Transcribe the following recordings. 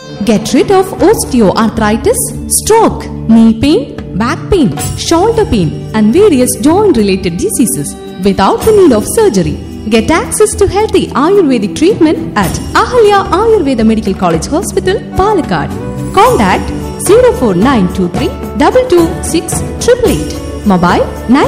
Get rid of osteoarthritis, stroke, knee pain, back pain, shoulder pain, and various joint related diseases without the need of surgery. Get access to healthy Ayurvedic treatment at Ahalya Ayurveda Medical College Hospital, Palakkad. Contact 04923 226 888. Mobile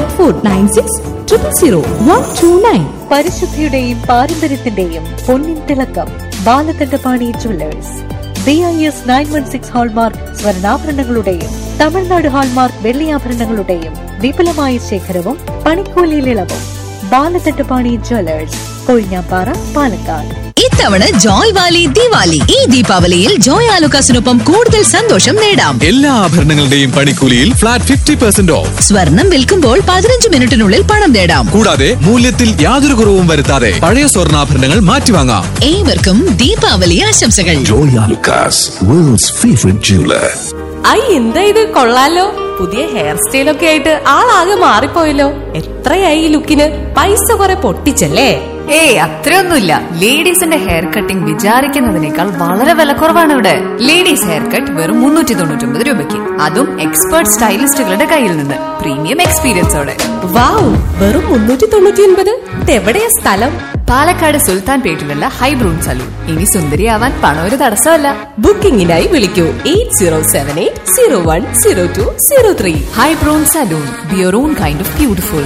9496 000 129. പരിശുദ്ധിയുടെയും പാരമ്പര്യത്തിന്റെയും പൊന്നിൻ തിളക്കം Balakandapani jewellers B I S nine one six hallmark സ്വർണ്ണാഭരണങ്ങളുടെയും Tamil Nadu hallmark വെള്ളിയാഭരണങ്ങളുടെയും വിപുലമായ ശേഖരവും പണിക്കൂലിയിൽ ഇളവും ബാലകണ്ഠപാണി ജുവല്ലേഴ്സ് കൊഴിഞ്ഞാപ്പാറ പാലക്കാട് ഇത്തവണ ജോയ് വാലി ദിവാലി ഈ ദീപാവലിയിൽ ജോയ് ആലുക്കാസിനൊപ്പം കൂടുതൽ സന്തോഷം നേടാം എല്ലാ ആഭരണങ്ങളുടെയും പണിക്കൂലിയിൽ ഫ്ലാറ്റ് ഫിഫ്റ്റി പെർസെന്റ് ഓഫ് സ്വർണം വിൽക്കുമ്പോൾ പതിനഞ്ച് മിനിറ്റിനുള്ളിൽ പണം നേടാം കൂടാതെ മൂല്യത്തിൽ യാതൊരു കുറവും വരുത്താതെ പഴയ സ്വർണ്ണാഭരണങ്ങൾ മാറ്റിവാങ്ങാം ഏവർക്കും ദീപാവലി ആശംസകൾ Joy Alucas, world's favorite jeweler. ഐ എന്താ ഇത് കൊള്ളാലോ പുതിയ ഹെയർ സ്റ്റൈലൊക്കെ ആയിട്ട് ആളാകെ മാറിപ്പോയല്ലോ എത്രയായി ഈ ലുക്കിന് പൈസ കുറെ പൊട്ടിച്ചല്ലേ ഏയ് അത്രയൊന്നുമില്ല ലേഡീസിന്റെ ഹെയർ കട്ടിംഗ് വിചാരിക്കുന്നതിനേക്കാൾ വളരെ വിലക്കുറവാണ് ഇവിടെ ലേഡീസ് ഹെയർ കട്ട് വെറും മുന്നൂറ്റി തൊണ്ണൂറ്റി ഒമ്പത് രൂപയ്ക്ക് അതും എക്സ്പേർട്ട് സ്റ്റൈലിസ്റ്റുകളുടെ കയ്യിൽ നിന്ന് പ്രീമിയം എക്സ്പീരിയൻസോടെ വാവ് വെറും മുന്നൂറ്റി തൊണ്ണൂറ്റി ഒൻപത് ഇതെവിടെയാ സ്ഥലം പാലക്കാട് സുൽത്താൻ പേട്ടിലുള്ള ഹൈബ്രൂൺ സലൂൺ ഇനി സുന്ദരിയാവാൻ പണം ഒരു തടസ്സമല്ല ബുക്കിംഗിനായി വിളിക്കൂ eight zero seven eight zero one zero two zero three ഹൈബ്രൂൺ salon be your own kind of beautiful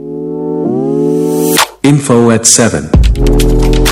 Info at 7.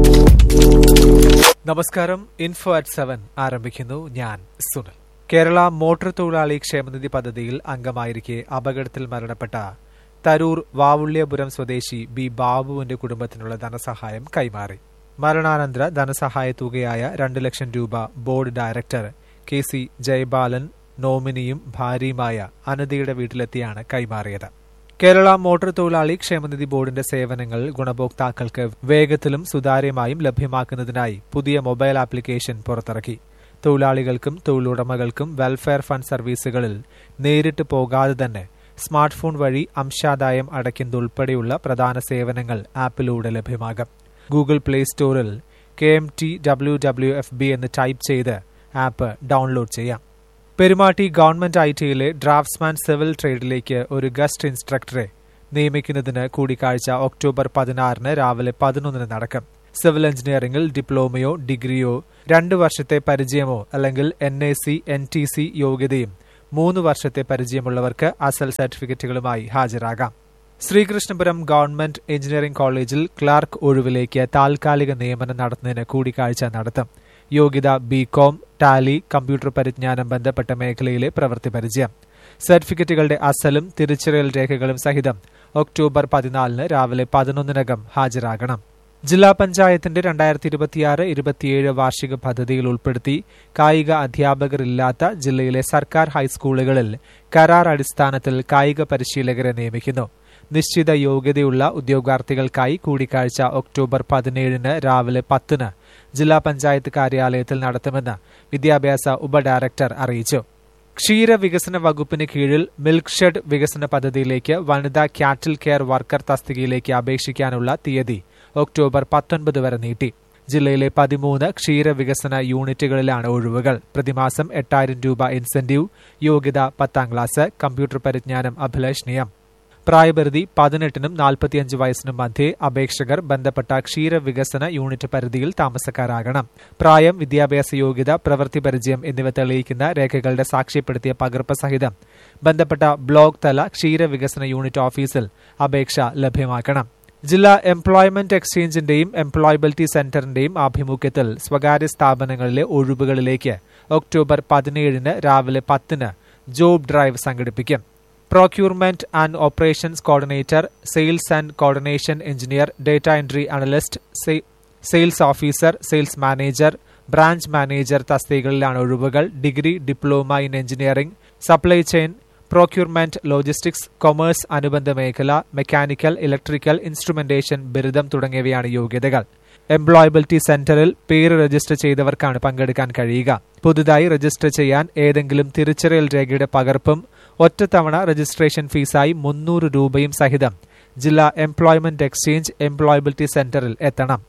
നമസ്കാരം ഇൻഫോ അറ്റ് സെവൻ ആരംഭിക്കുന്നു ഞാൻ സുനിൽ കേരള മോട്ടോർ തൊഴിലാളി ക്ഷേമനിധി പദ്ധതിയിൽ അംഗമായിരിക്കെ അപകടത്തിൽ മരണപ്പെട്ട തരൂർ വാവുള്ള്യപുരം സ്വദേശി ബി ബാബുവിന്റെ കുടുംബത്തിനുള്ള ധനസഹായം കൈമാറി മരണാനന്തര ധനസഹായ തുകയായ രണ്ട് ലക്ഷം രൂപ board director K C Jayabalan നോമിനിയും ഭാര്യയുമായ അനതിയുടെ വീട്ടിലെത്തിയാണ് കൈമാറിയത് കേരള മോട്ടോർ തൊഴിലാളി ക്ഷേമനിധി ബോർഡിന്റെ സേവനങ്ങൾ ഗുണഭോക്താക്കൾക്ക് വേഗത്തിലും സുതാര്യമായും ലഭ്യമാക്കുന്നതിനായി പുതിയ മൊബൈൽ ആപ്ലിക്കേഷൻ പുറത്തിറക്കി തൊഴിലാളികൾക്കും തൊഴിലുടമകൾക്കും വെൽഫെയർ ഫണ്ട് സർവീസുകളിൽ നേരിട്ട് പോകാതെ തന്നെ സ്മാർട്ട് ഫോൺ വഴി അംശാദായം അടയ്ക്കുന്നതുൾപ്പെടെയുള്ള പ്രധാന സേവനങ്ങൾ ആപ്പിലൂടെ ലഭ്യമാകും ഗൂഗിൾ പ്ലേ സ്റ്റോറിൽ K M T W W F B എന്ന് ടൈപ്പ് ചെയ്ത് ആപ്പ് ഡൗൺലോഡ് ചെയ്യാം പെരുമാട്ടി ഗവൺമെന്റ് ഐ ടിയിലെ ഡ്രാഫ്റ്റ്സ്മാൻ സിവിൽ ട്രേഡിലേക്ക് ഒരു ഗസ്റ്റ് ഇൻസ്ട്രക്ടറെ നിയമിക്കുന്നതിന് കൂടിക്കാഴ്ച ഒക്ടോബർ പതിനാറിന് രാവിലെ പതിനൊന്നിന് നടക്കും സിവിൽ എഞ്ചിനീയറിംഗിൽ ഡിപ്ലോമയോ ഡിഗ്രിയോ രണ്ട് വർഷത്തെ പരിചയമോ അല്ലെങ്കിൽ N A C N T C യോഗ്യതയും മൂന്ന് വർഷത്തെ പരിചയമുള്ളവർക്ക് അസൽ സർട്ടിഫിക്കറ്റുകളുമായി ഹാജരാകാം ശ്രീകൃഷ്ണപുരം ഗവൺമെന്റ് എഞ്ചിനീയറിംഗ് കോളേജിൽ ക്ലാർക്ക് ഒഴിവിലേക്ക് താൽക്കാലിക നിയമനം നടത്തുന്നതിന് കൂടിക്കാഴ്ച നടത്തും യോഗ്യത ബികോം ടാലി കമ്പ്യൂട്ടർ പരിജ്ഞാനം ബന്ധപ്പെട്ട മേഖലയിലെ പ്രവൃത്തി പരിചയം സർട്ടിഫിക്കറ്റുകളുടെ അസലും തിരിച്ചറിയൽ രേഖകളും സഹിതം ഒക്ടോബർ പതിനാലിന് രാവിലെ പതിനൊന്നിനകം ഹാജരാകണം ജില്ലാ പഞ്ചായത്തിന്റെ രണ്ടായിരത്തി ഇരുപത്തിയാറ് ഇരുപത്തിയേഴ് വാർഷിക പദ്ധതിയിൽ ഉൾപ്പെടുത്തി കായിക അധ്യാപകരില്ലാത്ത ജില്ലയിലെ സർക്കാർ ഹൈസ്കൂളുകളിൽ കരാർ അടിസ്ഥാനത്തിൽ കായിക പരിശീലകരെ നിയമിക്കുന്നു നിശ്ചിത യോഗ്യതയുള്ള ഉദ്യോഗാർത്ഥികൾക്കായി കൂടിക്കാഴ്ച ഒക്ടോബർ പതിനേഴിന് രാവിലെ പത്തിന് ജില്ലാ പഞ്ചായത്ത് കാര്യാലയത്തിൽ നടത്തുമെന്ന് വിദ്യാഭ്യാസ ഉപഡയറക്ടർ അറിയിച്ചു ക്ഷീരവികസന വകുപ്പിന് കീഴിൽ മിൽക്ക് ഷെഡ് വികസന പദ്ധതിയിലേക്ക് വനിതാ ക്യാറ്റിൽ കെയർ വർക്കർ തസ്തികയിലേക്ക് അപേക്ഷിക്കാനുള്ള തീയതി ഒക്ടോബർ പത്തൊൻപത് വരെ നീട്ടി ജില്ലയിലെ പതിമൂന്ന് ക്ഷീരവികസന യൂണിറ്റുകളിലാണ് ഒഴിവുകൾ പ്രതിമാസം എട്ടായിരം രൂപ ഇൻസെന്റീവ് യോഗ്യത പത്താം ക്ലാസ് കമ്പ്യൂട്ടർ പരിജ്ഞാനം അഭിലഷണീയം പ്രായപരിധി പതിനെട്ടിനും നാൽപ്പത്തിയഞ്ച് വയസ്സിനും മധ്യേ അപേക്ഷകർ ബന്ധപ്പെട്ട ക്ഷീരവികസന യൂണിറ്റ് പരിധിയിൽ താമസക്കാരാകണം പ്രായം വിദ്യാഭ്യാസ യോഗ്യത പ്രവൃത്തി പരിചയം എന്നിവ തെളിയിക്കുന്ന രേഖകളുടെ സാക്ഷ്യപ്പെടുത്തിയ പകർപ്പ് സഹിതം ബന്ധപ്പെട്ട ബ്ലോക്ക് തല ക്ഷീരവികസന യൂണിറ്റ് ഓഫീസിൽ അപേക്ഷ ലഭ്യമാക്കണം ജില്ലാ എംപ്ലോയ്മെന്റ് എക്സ്ചേഞ്ചിന്റെയും എംപ്ലോയബിലിറ്റി സെന്ററിന്റെയും ആഭിമുഖ്യത്തിൽ സ്വകാര്യ സ്ഥാപനങ്ങളിലെ ഒഴിവുകളിലേക്ക് ഒക്ടോബർ പതിനേഴിന് രാവിലെ പത്തിന് ജോബ് ഡ്രൈവ് സംഘടിപ്പിക്കും procurement and operations coordinator sales and coordination engineer data entry analyst sales officer sales manager branch manager തസ്തികകളിലാണ് ഒഴിവുകൾ degree diploma in engineering supply chain procurement logistics commerce അനുബന്ധ മേഖല മെക്കാനിക്കൽ ഇലക്ട്രിക്കൽ ഇൻസ്ട്രുമെന്റേഷൻ ബിരുദം തുടങ്ങിയവയാണ് യോഗ്യതകൾ employability സെന്ററിൽ പേര് രജിസ്റ്റർ ചെയ്തവർക്കാണ് പങ്കെടുക്കാൻ കഴിയുക പുതുതായി രജിസ്റ്റർ ചെയ്യാൻ ഏതെങ്കിലും തിരിച്ചറിയൽ രേഖയുടെ പകർപ്പും ഒറ്റത്തവണ രജിസ്ട്രേഷൻ ഫീസായി മുന്നൂറ് രൂപയും സഹിതം ജില്ലാ എംപ്ലോയ്മെന്റ് എക്സ്ചേഞ്ച് എംപ്ലോയബിലിറ്റി സെന്ററിൽ എത്തണം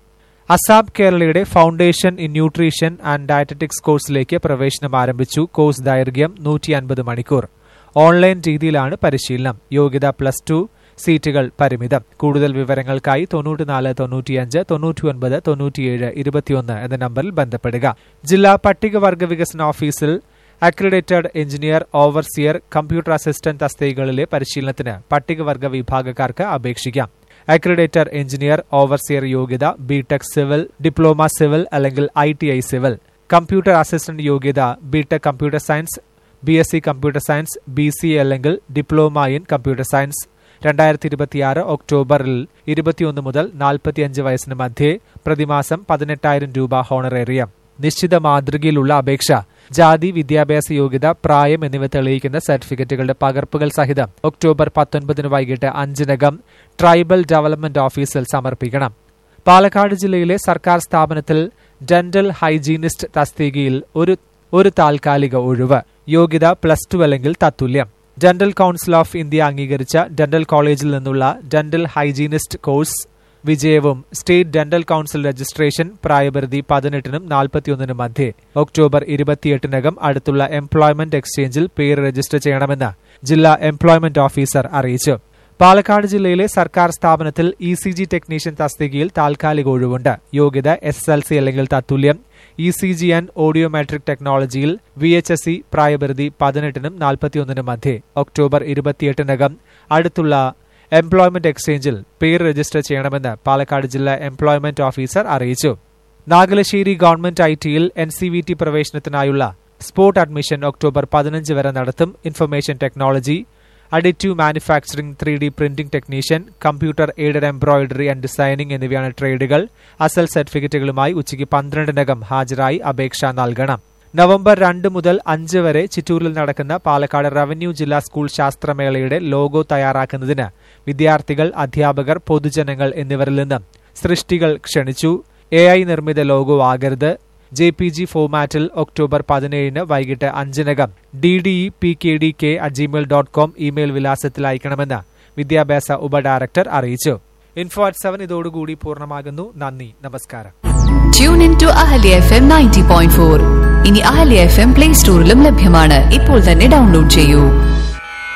അസാബ് കേരളയുടെ foundation in nutrition and dietetics കോഴ്സിലേക്ക് പ്രവേശനം ആരംഭിച്ചു കോഴ്സ് ദൈർഘ്യം നൂറ്റി അൻപത് മണിക്കൂർ ഓൺലൈൻ രീതിയിലാണ് പരിശീലനം യോഗ്യത പ്ലസ് ടു സീറ്റുകൾ പരിമിതം കൂടുതൽ വിവരങ്ങൾക്കായി തൊണ്ണൂറ്റിനാല് തൊണ്ണൂറ്റിയഞ്ച് തൊണ്ണൂറ്റിയൊൻപത് തൊണ്ണൂറ്റിയേഴ് ഇരുപത്തിയൊന്ന് എന്ന നമ്പറിൽ ബന്ധപ്പെടുക ജില്ലാ പട്ടികവർഗ വികസന ഓഫീസിൽ accredited engineer overseer computer assistant തസ്തികകളിലെ പരിശീലനത്തിന് പട്ടികവർഗ വിഭാഗക്കാർക്ക് അപേക്ഷിക്കാം അക്രഡിറ്റർ എഞ്ചിനീയർ ഓവർസിയർ യോഗ്യത ബിടെക് സിവിൽ ഡിപ്ലോമ സിവിൽ അല്ലെങ്കിൽ I T I civil computer assistant യോഗ്യത B Tech computer science B S C computer science B C A അല്ലെങ്കിൽ ഡിപ്ലോമ ഇൻ കമ്പ്യൂട്ടർ സയൻസ് രണ്ടായിരത്തി ഇരുപത്തിയാറ് ഒക്ടോബറിൽ ഇരുപത്തിയൊന്ന് മുതൽ നാൽപ്പത്തിയഞ്ച് വയസ്സിന് മധ്യേ പ്രതിമാസം പതിനെട്ടായിരം രൂപ ഹോണറേറിയം നിശ്ചിത മാതൃകയിലുള്ള അപേക്ഷ ജാതി വിദ്യാഭ്യാസ യോഗ്യത പ്രായം എന്നിവ തെളിയിക്കുന്ന സർട്ടിഫിക്കറ്റുകളുടെ പകർപ്പുകൾ സഹിതം ഒക്ടോബർ പത്തൊൻപതിന് വൈകിട്ട് അഞ്ചിനകം ട്രൈബൽ ഡെവലപ്മെന്റ് ഓഫീസിൽ സമർപ്പിക്കണം പാലക്കാട് ജില്ലയിലെ സർക്കാർ സ്ഥാപനത്തിൽ ഡെന്റൽ ഹൈജീനിസ്റ്റ് തസ്തികയിൽ ഒരു ഒരു താൽക്കാലിക ഒഴിവ് യോഗ്യത പ്ലസ് ടു അല്ലെങ്കിൽ തത്തുല്യം ഡെന്റൽ കൌൺസിൽ ഓഫ് ഇന്ത്യ അംഗീകരിച്ച ഡെന്റൽ കോളേജിൽ നിന്നുള്ള ഡെന്റൽ ഹൈജീനിസ്റ്റ് കോഴ്സ് വിജയവും സ്റ്റേറ്റ് ഡെന്റൽ കൌൺസിൽ രജിസ്ട്രേഷൻ പ്രായപരിധി പതിനെട്ടിനും നാൽപ്പത്തിയൊന്നിനും മധ്യേ ഒക്ടോബർ ഇരുപത്തിയെട്ടിനകം അടുത്തുള്ള എംപ്ലോയ്മെന്റ് എക്സ്ചേഞ്ചിൽ പേര് രജിസ്റ്റർ ചെയ്യണമെന്ന് ജില്ലാ എംപ്ലോയ്മെന്റ് ഓഫീസർ അറിയിച്ചു പാലക്കാട് ജില്ലയിലെ സർക്കാർ സ്ഥാപനത്തിൽ ഇ സി ജി ടെക്നീഷ്യൻ തസ്തികയിൽ താൽക്കാലിക ഒഴിവുണ്ട് യോഗ്യത എസ് എൽ സി അല്ലെങ്കിൽ തത്തുല്യം E C G and audiometric ടെക്നോളജിയിൽ വി എച്ച് എസ് സി പ്രായപരിധി പതിനെട്ടിനും നാൽപ്പത്തിയൊന്നിനും മധ്യേ ഒക്ടോബർ ഇരുപത്തിയെട്ടിനകം അടുത്തുള്ള എംപ്ലോയ്മെന്റ് എക്സ്ചേഞ്ചിൽ പേര് രജിസ്റ്റർ ചെയ്യണമെന്ന് പാലക്കാട് ജില്ലാ എംപ്ലോയ്മെന്റ് ഓഫീസർ അറിയിച്ചു നാഗലശ്ശേരി ഗവൺമെന്റ് ഐ ടിയിൽ എൻ സി വി ടി പ്രവേശനത്തിനായുള്ള സ്പോട്ട് അഡ്മിഷൻ ഒക്ടോബർ പതിനഞ്ച് വരെ നടത്തും information technology additive manufacturing three D printing technician computer aided embroidery and designing എന്നിവയാണ് ട്രേഡുകൾ അസൽ സർട്ടിഫിക്കറ്റുകളുമായി ഉച്ചയ്ക്ക് പന്ത്രണ്ടിനകം ഹാജരായി അപേക്ഷ നൽകണം നവംബർ രണ്ട് മുതൽ അഞ്ച് വരെ ചിറ്റൂരിൽ നടക്കുന്ന പാലക്കാട് റവന്യൂ ജില്ലാ സ്കൂൾ ശാസ്ത്രമേളയുടെ ലോഗോ തയ്യാറാക്കുന്നതിന് വിദ്യാർത്ഥികൾ അധ്യാപകർ പൊതുജനങ്ങൾ എന്നിവരിൽ നിന്ന് സൃഷ്ടികൾ ക്ഷണിച്ചു എ ഐ നിർമ്മിത ലോഗോ ആകരുത് ജെ പി ജി ഫോമാറ്റിൽ ഒക്ടോബർ പതിനേഴിന് വൈകിട്ട് അഞ്ചിനകം D D E P K D K at Gmail dot com email വിലാസത്തിൽ അയക്കണമെന്ന് വിദ്യാഭ്യാസ ഉപഡയറക്ടർ അറിയിച്ചു ഇൻഫോ അറ്റ് സെവൻ ഇതോടുകൂടി പൂർണ്ണമാകുന്നു നന്ദി നമസ്കാരം tune in to Ahalya F M ninety point four ഇനി അഹല്യ എഫ് എം പ്ലേ സ്റ്റോറിലും ലഭ്യമാണ് ഇപ്പോൾ തന്നെ ഡൗൺലോഡ് ചെയ്യൂ